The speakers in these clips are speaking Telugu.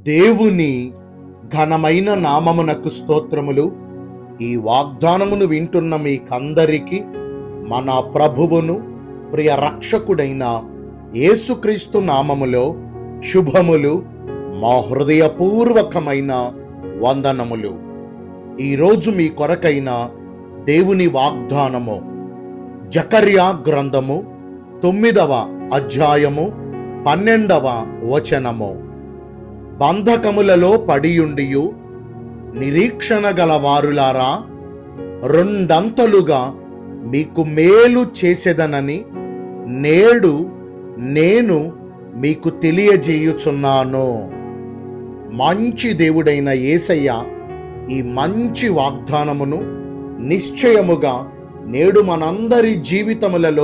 దేవుని ఘనమైన నామమునకు స్తోత్రములు ఈ వాగ్దానమును వింటున్న మీకందరికీ మన ప్రభువును ప్రియ రక్షకుడైన యేసుక్రీస్తు నామములో శుభములు మా హృదయపూర్వకమైన వందనములు ఈరోజు మీ కొరకైన దేవుని వాగ్దానము జకర్యా గ్రంథము తొమ్మిదవ అధ్యాయము పన్నెండవ వచనము బంధకములలో పడియుండియు నిరీక్షణ గల వారులారా రెండంతలుగా మీకు మేలు చేసేదనని నేడు నేను మీకు తెలియజేయుచున్నాను మంచి దేవుడైన యేసయ్య ఈ మంచి వాగ్దానమును నిశ్చయముగా నేడు మనందరి జీవితములలో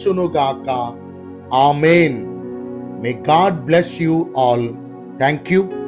నెరవేర్చునుగాక amen may God bless you all thank you